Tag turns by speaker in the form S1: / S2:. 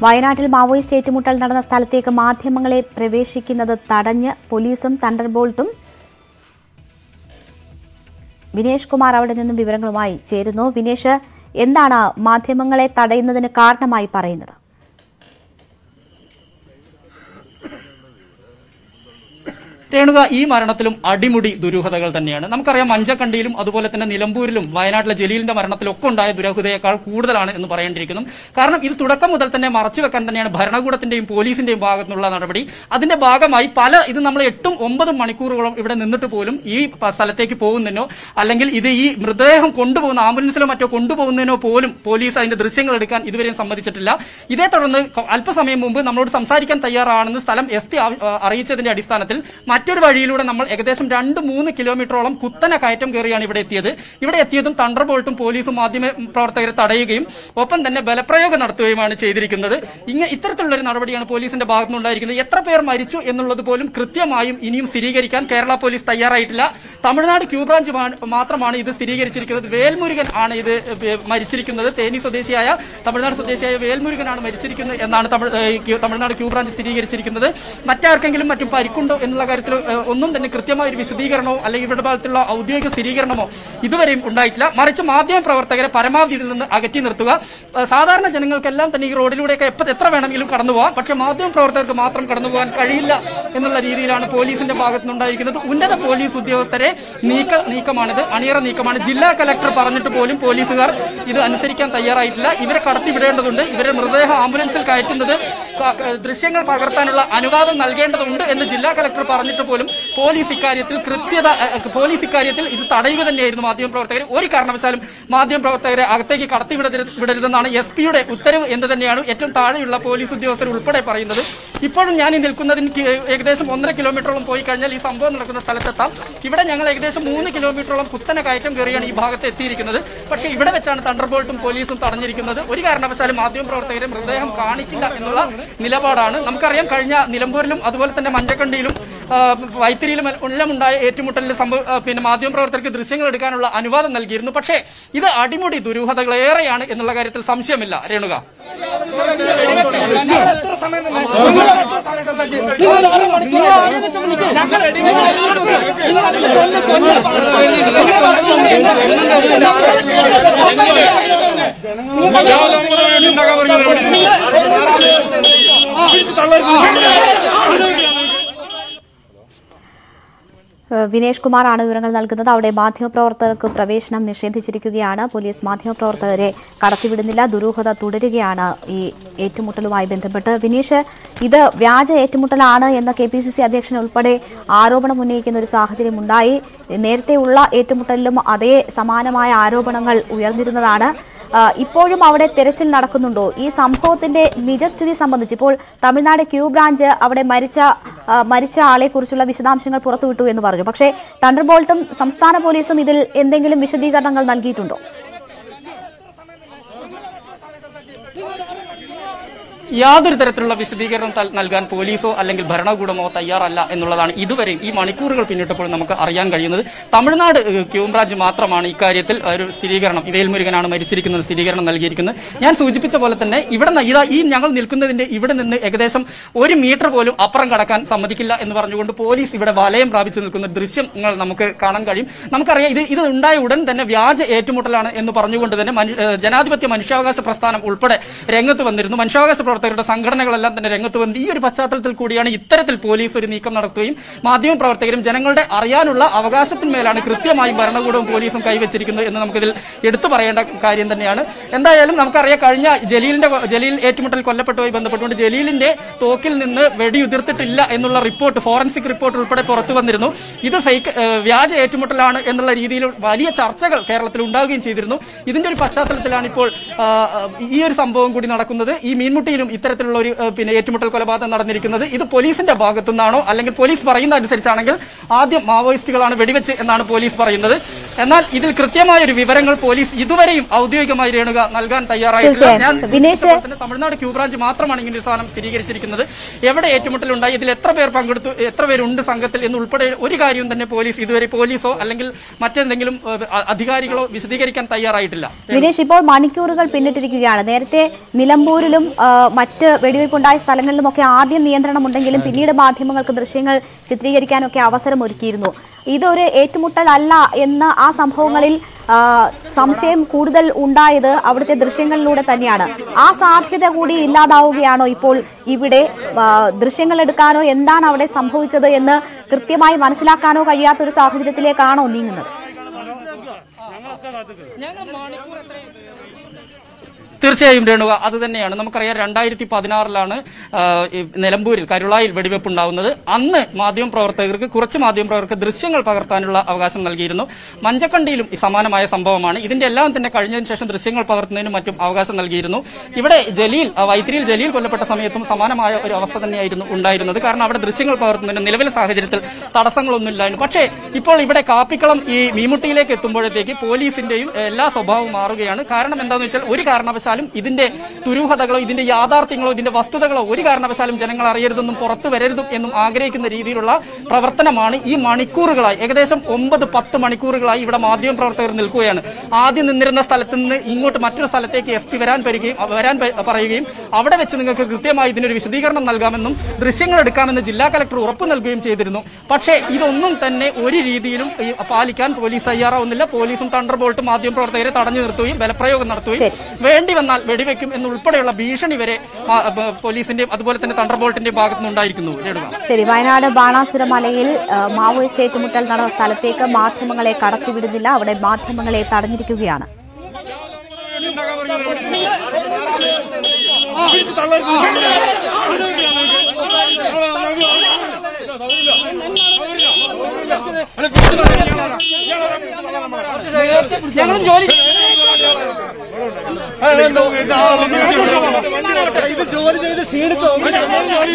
S1: വയനാട്ടിൽ മാവോയിസ്റ്റ് ഏറ്റുമുട്ടൽ നടന്ന സ്ഥലത്തേക്ക് മാധ്യമങ്ങളെ പ്രവേശിക്കുന്നത് തടഞ്ഞ് പോലീസും തണ്ടർബോൾട്ടും വിനേഷ് കുമാർ അവിടെ നിന്നും വിവരങ്ങളുമായി ചേരുന്നു വിനേഷ് എന്താണ് മാധ്യമങ്ങളെ തടയുന്നതിന് കാരണമായി പറയുന്നത്
S2: രേണുക ഈ മരണത്തിലും അടിമുടി ദുരൂഹതകൾ തന്നെയാണ് നമുക്കറിയാം മഞ്ചക്കണ്ടിയിലും അതുപോലെ തന്നെ നിലമ്പൂരിലും വയനാട്ടിലെ ജലീലിന്റെ മരണത്തിലും ഒക്കെ ഉണ്ടായ ദുരൂഹതയേക്കാൾ കൂടുതലാണ് എന്ന് പറയേണ്ടിയിരിക്കുന്നു കാരണം ഇത് തുടക്കം മുതൽ തന്നെ മറച്ചുവെക്കാൻ തന്നെയാണ് ഭരണകൂടത്തിന്റെയും പോലീസിന്റെയും ഭാഗത്തുനിന്നുള്ള നടപടി അതിന്റെ ഭാഗമായി പല ഇത് നമ്മൾ എട്ടും ഒമ്പതും മണിക്കൂറുകളോളം ഇവിടെ നിന്നിട്ട് പോലും ഈ പ- സ്ഥലത്തേക്ക് പോകുന്നതിനോ അല്ലെങ്കിൽ ഇത് ഈ മൃതദേഹം കൊണ്ടുപോകുന്ന ആംബുലൻസിലോ മറ്റോ കൊണ്ടുപോകുന്നതിനോ പോലും പോലീസ് അതിന്റെ ദൃശ്യങ്ങൾ എടുക്കാൻ ഇതുവരെയും സമ്മതിച്ചിട്ടില്ല ഇതേ തുടർന്ന് കൊ- അല്പസമയം മുമ്പ് നമ്മളോട് സംസാരിക്കാൻ തയ്യാറാണെന്ന് സ്ഥലം എസ് പി അറിയിച്ചതിന്റെ അടിസ്ഥാനത്തിൽ മറ്റൊരു വഴിയിലൂടെ നമ്മൾ ഏകദേശം രണ്ട് മൂന്ന് കിലോമീറ്ററോളം കുത്തനെ കയറ്റം കയറിയാണ് ഇവിടെ എത്തിയത് ഇവിടെ എത്തിയതും തണ്ടർ ബോൾട്ടും പോലീസും മാധ്യമ പ്രവർത്തകരെ തടയുകയും ഒപ്പം തന്നെ ബലപ്രയോഗം നടത്തുകയുമാണ് ചെയ്തിരിക്കുന്നത് ഇങ്ങനെ ഇത്തരത്തിലുള്ള ഒരു നടപടിയാണ് പോലീസിന്റെ ഭാഗത്തുനിന്നുണ്ടായിരിക്കുന്നത് എത്ര പേർ മരിച്ചു എന്നുള്ളത് പോലും കൃത്യമായും ഇനിയും സ്ഥിരീകരിക്കാൻ കേരള പോലീസ് തയ്യാറായിട്ടില്ല തമിഴ്നാട് ക്യൂ ബ്രാഞ്ച് മാ- മാത്രമാണ് ഇത് സ്ഥിരീകരിച്ചിരിക്കുന്നത് വേൽമുരുകൻ ആണ് ഇത് ഏ, മരിച്ചിരിക്കുന്നത് തേനി സ്വദേശിയായ തമിഴ്നാട് സ്വദേശിയായ വേൽമുരുകനാണ് മരിച്ചിരിക്കുന്നത് എന്നാണ് തമിഴ് ഏ, ക്യൂ- തമിഴ്നാട് ക്യൂ ബ്രാഞ്ച് സ്ഥിരീകരിച്ചിരിക്കുന്നത് മറ്റാർക്കെങ്കിലും മറ്റും പരിക്കുണ്ടോ എന്നുള്ള കാര്യത്തിൽ ഏ, ഒന്നും തന്നെ കൃത്യമായ ഒരു വിശദീകരണമോ അല്ലെങ്കിൽ ഇവരുടെ ഭാഗത്തുള്ള ഔദ്യോഗിക സ്ഥിരീകരണമോ ഇതുവരെയും ഉണ്ടായിട്ടില്ല മറിച്ച് മാധ്യമ പ്രവർത്തകരെ പരമാവധി ഇതിൽ നിന്ന് അകറ്റി നിർത്തുക ഏ, സാധാരണ ജനങ്ങൾക്കെല്ലാം തന്നെ ഈ റോഡിലൂടെയൊക്കെ എപ്പോൾ എത്ര വേണമെങ്കിലും കടന്നു പോകാം പക്ഷേ മാധ്യമ പ്രവർത്തകർക്ക് മാത്രം കടന്നു പോകാൻ കഴിയില്ല എന്നുള്ള രീതിയിലാണ് പോലീസിന്റെ ഭാഗത്തുനിന്നുണ്ടായിരിക്കുന്നത് ഉന്നത പോലീസ് ഉദ്യോഗസ്ഥരെ നീക്ക നീക്കമാണിത് അണിയറ നീക്കമാണ് ജില്ലാ കലക്ടർ പറഞ്ഞിട്ട് പോലും പോലീസുകാർ ഇത് അനുസരിക്കാൻ തയ്യാറായിട്ടില്ല ഇവരെ കടത്തിവിടേണ്ടതുണ്ട് ഇവരെ മൃതദേഹം ആംബുലൻസിൽ കയറ്റുന്നത് ക- ക- ദൃശ്യങ്ങൾ പകർത്താനുള്ള അനുവാദം നൽകേണ്ടതുണ്ട് എന്ന് ജില്ലാ കലക്ടർ പറഞ്ഞിട്ട് പോലും പോലീസ് ഇക്കാര്യത്തിൽ കൃത്യത അഹ് പോലീസ് ഇക്കാര്യത്തിൽ ഇത് തടയുക തന്നെയായിരുന്നു മാധ്യമപ്രവർത്തകർ ഒരു കാരണവശാലും മാധ്യമപ്രവർത്തകരെ അകത്തേക്ക് കടത്തിവിടരുത് വിടരുതെന്നാണ് എസ് പിയുടെ ഉത്തരവ് എന്ന് തന്നെയാണ് ഏറ്റവും താഴെയുള്ള പോലീസ് ഉദ്യോഗസ്ഥർ ഉൾപ്പെടെ പറയുന്നത് ഇപ്പോഴും ഞാൻ ഈ നിൽക്കുന്നതിന് കി- ഏകദേശം ഒന്നര കിലോമീറ്ററോളം പോയി കഴിഞ്ഞാൽ ഈ സംഭവം നടക്കുന്ന സ്ഥലത്തെത്താം ഇവിടെ ഞങ്ങൾ ഏകദേശം മൂന്ന് കിലോമീറ്ററോളം കുത്തനെ കയറ്റം കയറിയാണ് ഈ ഭാഗത്ത് എത്തിയിരിക്കുന്നത് പക്ഷേ ഇവിടെ വെച്ചാണ് തണ്ടർബോൾട്ടും പോലീസും തടഞ്ഞിരിക്കുന്നത് ഒരു കാരണവശാലും മാധ്യമപ്രവർത്തകരെ മൃതദേഹം കാണിക്കില്ല എന്നുള്ള നിലപാടാണ് നമുക്കറിയാം കഴിഞ്ഞ നിലമ്പൂരിലും അതുപോലെ തന്നെ മഞ്ചക്കണ്ടിയിലും ആ, വൈത്തിരിയിലും എല്ലാം ഉണ്ടായ ഏറ്റുമുട്ടലിൽ സംഭവ ആ, പിന്നെ മാധ്യമപ്രവർത്തകർക്ക് ദൃശ്യങ്ങൾ എടുക്കാനുള്ള അനുവാദം നൽകിയിരുന്നു പക്ഷേ ഇത് അടിമുടി ദുരൂഹതകളേറെയാണ് എന്നുള്ള കാര്യത്തിൽ സംശയമില്ല രേണുക
S1: ഏഹ് വിനേഷ് കുമാറാണ് വിവരങ്ങൾ നൽകുന്നത് അവിടെ മാധ്യമപ്രവർത്തകർക്ക് പ്രവേശനം നിഷേധിച്ചിരിക്കുകയാണ് പോലീസ് മാധ്യമപ്രവർത്തകരെ കടത്തിവിടുന്നില്ല ദുരൂഹത തുടരുകയാണ് ഈ ഏറ്റുമുട്ടലുമായി ബന്ധപ്പെട്ട് വിനീഷ് ഇത് വ്യാജ ഏറ്റുമുട്ടലാണ് എന്ന് കെ പി സി സി അധ്യക്ഷൻ ഉൾപ്പെടെ ആരോപണം ഉന്നയിക്കുന്ന ഒരു സാഹചര്യം ഉണ്ടായി നേരത്തെയുള്ള ഏറ്റുമുട്ടലിലും അതേ സമാനമായ ആരോപണങ്ങൾ ഉയർന്നിരുന്നതാണ് ആ, ഇപ്പോഴും അവിടെ തെരച്ചിൽ നടക്കുന്നുണ്ടോ ഈ സംഭവത്തിന്റെ നിജസ്ഥിതി സംബന്ധിച്ച് ഇപ്പോൾ തമിഴ്നാട് ക്യൂ ബ്രാഞ്ച് അവിടെ മരിച്ച ആ, മരിച്ച ആളെ കുറിച്ചുള്ള വിശദാംശങ്ങൾ പുറത്തുവിട്ടു എന്ന് പറഞ്ഞു പക്ഷേ തണ്ടർബോൾട്ടും സംസ്ഥാന പോലീസും ഇതിൽ എന്തെങ്കിലും വിശദീകരണങ്ങൾ നൽകിയിട്ടുണ്ടോ
S2: യാതൊരു തരത്തിലുള്ള വിശദീകരണം തൽ- നൽകാൻ പോലീസോ അല്ലെങ്കിൽ ഭരണകൂടമോ തയ്യാറല്ല എന്നുള്ളതാണ് ഇതുവരെയും ഈ മണിക്കൂറുകൾ പിന്നിട്ടപ്പോൾ നമുക്ക് അറിയാൻ കഴിയുന്നത് തമിഴ്നാട് ഏഹ്, ക്യൂം ബ്രാഞ്ച് മാത്രമാണ് ഇക്കാര്യത്തിൽ ഒരു സ്ഥിരീകരണം വേൽമുരുകനാണ് മരിച്ചിരിക്കുന്നത് സ്ഥിരീകരണം നൽകിയിരിക്കുന്നത് ഞാൻ സൂചിപ്പിച്ച പോലെ തന്നെ ഇവിടെ നിന്ന് ഇതാ ഈ ഞങ്ങൾ നിൽക്കുന്നതിന്റെ ഇവിടെ നിന്ന് ഏകദേശം ഒരു മീറ്റർ പോലും അപ്പുറം കടക്കാൻ സമ്മതിക്കില്ല എന്ന് പറഞ്ഞുകൊണ്ട് പോലീസ് ഇവിടെ വലയം പ്രാപിച്ചു നിൽക്കുന്ന ദൃശ്യങ്ങൾ നമുക്ക് കാണാൻ കഴിയും നമുക്കറിയാം ഇത് ഇത് ഉണ്ടായ ഉടൻ തന്നെ വ്യാജ ഏറ്റുമുട്ടലാണ് എന്ന് പറഞ്ഞുകൊണ്ട് തന്നെ മനു- ഏഹ്, ജനാധിപത്യ മനുഷ്യാവകാശ പ്രസ്ഥാനം ഉൾപ്പെടെ രംഗത്ത് വന്നിരുന്നു മനുഷ്യാവകാശ പ്രവർത്തകരുടെ സംഘടനകളെല്ലാം തന്നെ രംഗത്ത് വന്നു ഈ ഒരു പശ്ചാത്തലത്തിൽ കൂടിയാണ് ഇത്തരത്തിൽ പോലീസ് ഒരു നീക്കം നടത്തുകയും മാധ്യമ പ്രവർത്തകരും ജനങ്ങളുടെ അറിയാനുള്ള അവകാശത്തിന്മേലാണ് കൃത്യമായി ഭരണകൂടവും പോലീസും കൈവച്ചിരിക്കുന്നത് എന്ന് നമുക്കിതിൽ എടുത്തു പറയേണ്ട കാര്യം തന്നെയാണ് എന്തായാലും നമുക്കറിയാം കഴിഞ്ഞ ജലീലിന്റെ ജലീൽ ഏറ്റുമുട്ടൽ കൊല്ലപ്പെട്ടുമായി ബന്ധപ്പെട്ടുകൊണ്ട് ജലീലിന്റെ തോക്കിൽ നിന്ന് വെടിയുതിർത്തിട്ടില്ല എന്നുള്ള റിപ്പോർട്ട് ഫോറൻസിക് റിപ്പോർട്ട് ഉൾപ്പെടെ പുറത്തു വന്നിരുന്നു ഇത് ഫേക്ക് ഏഹ്, വ്യാജ ഏറ്റുമുട്ടലാണ് എന്നുള്ള രീതിയിൽ വലിയ ചർച്ചകൾ കേരളത്തിൽ ഉണ്ടാവുകയും ചെയ്തിരുന്നു ഇതിന്റെ ഒരു പശ്ചാത്തലത്തിലാണ് ഇപ്പോൾ ആ, ആ, ഈ ഒരു സംഭവം കൂടി നടക്കുന്നത് ഈ മീൻമുട്ടിയിലും ഇത്തരത്തിലുള്ള ഒരു ഏഹ്, പിന്നെ ഏറ്റുമുട്ടൽ കൊലപാതകം നടന്നിരിക്കുന്നത് ഇത് പോലീസിന്റെ ഭാഗത്തുനിന്നാണോ അല്ലെങ്കിൽ പോലീസ് പറയുന്ന അനുസരിച്ചാണെങ്കിൽ ആദ്യം മാവോയിസ്റ്റുകളാണ് വെടിവെച്ച് എന്നാണ് പോലീസ് പറയുന്നത് എന്നാൽ ഇതിൽ കൃത്യമായ ഒരു വിവരങ്ങൾ പോലീസ് ഇതുവരെയും ഔദ്യോഗികമായി രേണുക നൽകാൻ തയ്യാറായിട്ടില്ല
S1: തീർച്ചയായും.
S2: ഞാൻ
S1: വിനേഷ്
S2: സൂചിപ്പിച്ച പോലെ തന്നെ തമിഴ്നാട് ക്യൂ ബ്രാഞ്ച് മാത്രമാണ് ഇങ്ങനെ ഒരു സാധനം സ്ഥിരീകരിച്ചിരിക്കുന്നത് എവിടെ ഏറ്റുമുട്ടലുണ്ടായി ഇതിൽ എത്ര പേർ പങ്കെടുത്തു എത്ര പേരുണ്ട് സംഘത്തിൽ എന്നുൾപ്പെടെ ഒരു കാര്യവും തന്നെ പോലീസ് ഇതുവരെ പോലീസോ അല്ലെങ്കിൽ മറ്റെന്തെങ്കിലും ഏഹ്, അ- അധികാരികളോ വിശദീകരിക്കാൻ തയ്യാറായിട്ടില്ല
S1: വിനേഷ് ഇപ്പോൾ മണിക്കൂറുകൾ പിന്നിട്ടിരിക്കുകയാണ് നേരത്തെ നിലമ്പൂരിലും ആ, മറ്റ് വെടിവയ്പുണ്ടായ സ്ഥലങ്ങളിലുമൊക്കെ ആദ്യം നിയന്ത്രണമുണ്ടെങ്കിലും പിന്നീട് മാധ്യമങ്ങൾക്ക് ദൃശ്യങ്ങൾ ചിത്രീകരിക്കാനൊക്കെ അവസരം ഒരുക്കിയിരുന്നു ഇതൊരു ഏറ്റുമുട്ടൽ അല്ല എന്ന ആ സംഭവങ്ങളിൽ ആ, സംശയം കൂടുതൽ ഉണ്ടായത് അവിടുത്തെ ദൃശ്യങ്ങളിലൂടെ തന്നെയാണ് ആ സാധ്യത കൂടി ഇല്ലാതാവുകയാണോ ഇപ്പോൾ ഇവിടെ ആ, ദൃശ്യങ്ങൾ എടുക്കാനോ എന്താണ് അവിടെ സംഭവിച്ചത് എന്ന് കൃത്യമായി മനസ്സിലാക്കാനോ കഴിയാത്തൊരു സാഹചര്യത്തിലേക്കാണോ നീങ്ങുന്നത്
S2: തീർച്ചയായും രേണുക അത് തന്നെയാണ് നമുക്കറിയാം രണ്ടായിരത്തി പതിനാറിലാണ് നിലമ്പൂരിൽ കരുളായിൽ വെടിവെപ്പ് ഉണ്ടാവുന്നത് അന്ന് മാധ്യമപ്രവർത്തകർക്ക് കുറച്ച് മാധ്യമപ്രവർത്തകർക്ക് ദൃശ്യങ്ങൾ പകർത്താനുള്ള അവകാശം നൽകിയിരുന്നു മഞ്ചക്കണ്ടിയിലും ഈ സമാനമായ സംഭവമാണ് ഇതിന്റെ എല്ലാം തന്നെ കഴിഞ്ഞതിന് ശേഷം ദൃശ്യങ്ങൾ പകർത്തുന്നതിനും മറ്റും അവകാശം നൽകിയിരുന്നു ഇവിടെ ജലീൽ ആ, വൈത്തിരിയിൽ ജലീൽ കൊല്ലപ്പെട്ട സമയത്തും സമാനമായ ഒരു അവസ്ഥ തന്നെയായിരുന്നു ഉണ്ടായിരുന്നത് കാരണം അവിടെ ദൃശ്യങ്ങൾ പകർത്തുന്നതിന് നിലവിലെ സാഹചര്യത്തിൽ തടസ്സങ്ങളൊന്നുമില്ലായിരുന്നു പക്ഷേ ഇപ്പോൾ ഇവിടെ കാപ്പിക്കളം ഈ മീമുട്ടിയിലേക്ക് എത്തുമ്പോഴത്തേക്ക് പോലീസിന്റെയും എല്ലാ സ്വഭാവവും മാറുകയാണ് കാരണം എന്താണെന്ന് വെച്ചാൽ ഒരു കാരണവശാലും ഇതിന്റെ ദുരൂഹതകളോ ഇതിന്റെ യാഥാർത്ഥ്യങ്ങളോ ഇതിന്റെ വസ്തുതകളോ ഒരു കാരണവശാലും ജനങ്ങൾ അറിയരുതെന്നും പുറത്തു വരരുതും എന്നും ആഗ്രഹിക്കുന്ന രീതിയിലുള്ള പ്രവർത്തനമാണ് ഈ മണിക്കൂറുകളായി ഏകദേശം ഒമ്പത് പത്ത് മണിക്കൂറുകളായി ഇവിടെ മാധ്യമ പ്രവർത്തകർ നിൽക്കുകയാണ് ആദ്യം നിന്നിരുന്ന സ്ഥലത്ത് നിന്ന് ഇങ്ങോട്ട് മറ്റൊരു സ്ഥലത്തേക്ക് എസ് പി വരാൻ വരികയും വരാൻ പ- പറയുകയും അവിടെ വെച്ച് നിങ്ങൾക്ക് കൃത്യമായി ഇതിനൊരു വിശദീകരണം നൽകാമെന്നും ദൃശ്യങ്ങൾ എടുക്കാമെന്ന് ജില്ലാ കലക്ടർ ഉറപ്പ് നൽകുകയും ചെയ്തിരുന്നു പക്ഷേ ഇതൊന്നും തന്നെ ഒരു രീതിയിലും ഈ പാലിക്കാൻ പോലീസ് തയ്യാറാവുന്നില്ല പോലീസും തണ്ടർ ബോൾട്ടും മാധ്യമ പ്രവർത്തകരെ തടഞ്ഞു നിർത്തുകയും ബലപ്രയോഗം നടത്തുകയും
S1: ശരി.
S2: വേണ്ടി വന്നാൽ വെടിവെക്കും എന്നുൾപ്പെടെയുള്ള ഭീഷണി വരെ മാ- ബ- പോലീസിന്റെയും അതുപോലെ തന്നെ തണ്ടർ ബോൾട്ടിന്റെയും ഭാഗത്തുനിന്നുണ്ടായിരിക്കുന്നു രേണുക
S1: ശരി വയനാട് ബാണാസുര മലയിൽ ആ, മാവോയിസ്റ്റ് ഏറ്റുമുട്ടൽ നടന്ന സ്ഥലത്തേക്ക് മാധ്യമങ്ങളെ കടത്തിവിടുന്നില്ല അവിടെ മാധ്യമങ്ങളെ തടഞ്ഞിരിക്കുകയാണ്
S2: ഞങ്ങളും ജോലി
S3: ഇത് ജോലി ചെയ്ത് ക്ഷീണിച്ചോ